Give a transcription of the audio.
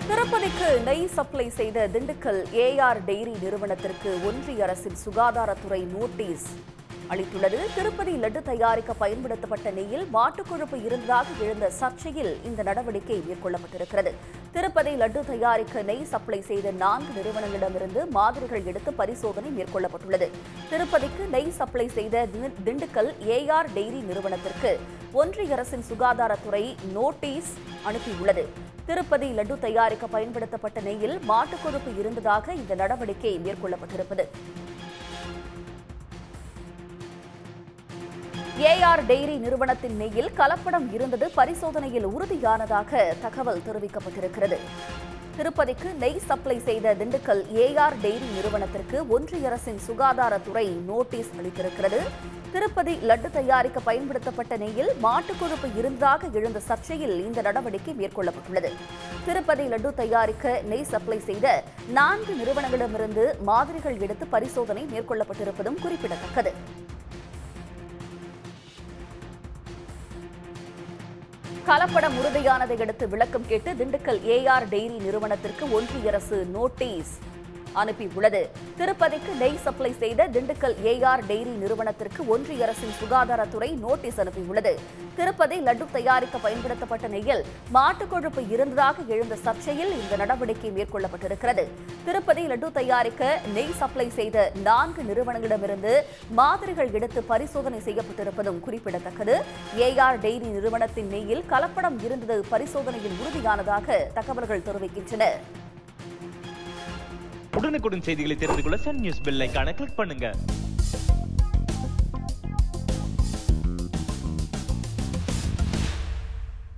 திருப்பதிக்கு நெய் சப்ளை செய்த திண்டுக்கல் ஏஆர் டெய்ரி நிறுவனத்திற்கு ஒன்றிய அரசின் சுகாதாரத்துறை நோட்டீஸ் அளித்துள்ளது திருப்பதி லட்டு தயாரிக்க பயன்படுத்தப்பட்ட நெய்யில் மாட்டுக்கொழுப்பு இருந்ததாக எழுந்த சர்ச்சையில் இந்த நடவடிக்கை மேற்கொள்ளப்பட்டிருக்கிறது திருப்பதி லட்டு தயாரிக்க நெய் சப்ளை செய்த நான்கு நிறுவனங்களிடமிருந்து மாதிரிகள் எடுத்து பரிசோதனை மேற்கொள்ளப்பட்டுள்ளது திருப்பதிக்கு நெய் சப்ளை செய்த தி- திண்டுக்கல் ஏஆர் டெய்ரி நிறுவனத்திற்கு ஒன்றிய அரசின் சுகாதாரத்துறை நோட்டீஸ் அனுப்பியுள்ளது திருப்பதி லட்டு தயாரிக்க பயன்படுத்தப்பட்ட நெய்யில் மாட்டுக்கொழுப்பு இருந்ததாக இந்த நடவடிக்கை மேற்கொள்ளப்பட்டிருப்பது ஏஆர் டெய்ரி நிறுவனத்தின் நெய்யில் கலப்படம் இருந்தது பரிசோதனையில் உறுதியானதாக தகவல் தெரிவிக்கப்பட்டிருக்கிறது திருப்பதிக்கு நெய் சப்ளை செய்த திண்டுக்கல் ஏஆர் டெய்ரி நிறுவனத்திற்கு ஒன்றிய அரசின் சுகாதாரத்துறை நோட்டீஸ் அளித்திருக்கிறது திருப்பதி லட்டு தயாரிக்க பயன்படுத்தப்பட்ட நெய்யில் மாட்டுக்கொழுப்பு இருந்ததாக எழுந்த சர்ச்சையில் இந்த நடவடிக்கை மேற்கொள்ளப்பட்டுள்ளது திருப்பதி லட்டு தயாரிக்க நெய் சப்ளை செய்த நான்கு நிறுவனங்களிடமிருந்து மாதிரிகள் எடுத்து பரிசோதனை மேற்கொள்ளப்பட்டிருப்பதும் குறிப்பிடத்தக்கது கலப்படம் உறுதியானதை அடுத்து விளக்கம் கேட்டு திண்டுக்கல் ஏஆர் டெய்ரி நிறுவனத்திற்கு ஒன்றிய அரசு நோட்டீஸ் அனுப்பியுள்ளது திருப்பதிக்கு நெய் சப்ளை செய்த திண்டுக்கல் ஏஆர் டெய்ரி நிறுவனத்திற்கு ஒன்றிய அரசின் சுகாதாரத்துறை நோட்டீஸ் அனுப்பியுள்ளது திருப்பதி லட்டு தயாரிக்க பயன்படுத்தப்பட்ட நெய்யில் மாட்டுக்கொழுப்பு இருந்ததாக எழுந்த சர்ச்சையில் இந்த நடவடிக்கை மேற்கொள்ளப்பட்டிருக்கிறது திருப்பதி லட்டு தயாரிக்க நெய் சப்ளை செய்த நான்கு நிறுவனங்களிடமிருந்து மாதிரிகள் எடுத்து பரிசோதனை செய்யப்பட்டிருப்பதும் குறிப்பிடத்தக்கது ஏஆர் டெய்ரி நிறுவனத்தின் நெய்யில் கலப்படம் இருந்தது பரிசோதனையில் உறுதியானதாக தகவல்கள் தெரிவிக்கின்றன உடனுக்குடன் செய்திகளை தெரிந்து கொள்ள சன் நியூஸ் பெல் ஐகானை கிளிக் பண்ணுங்க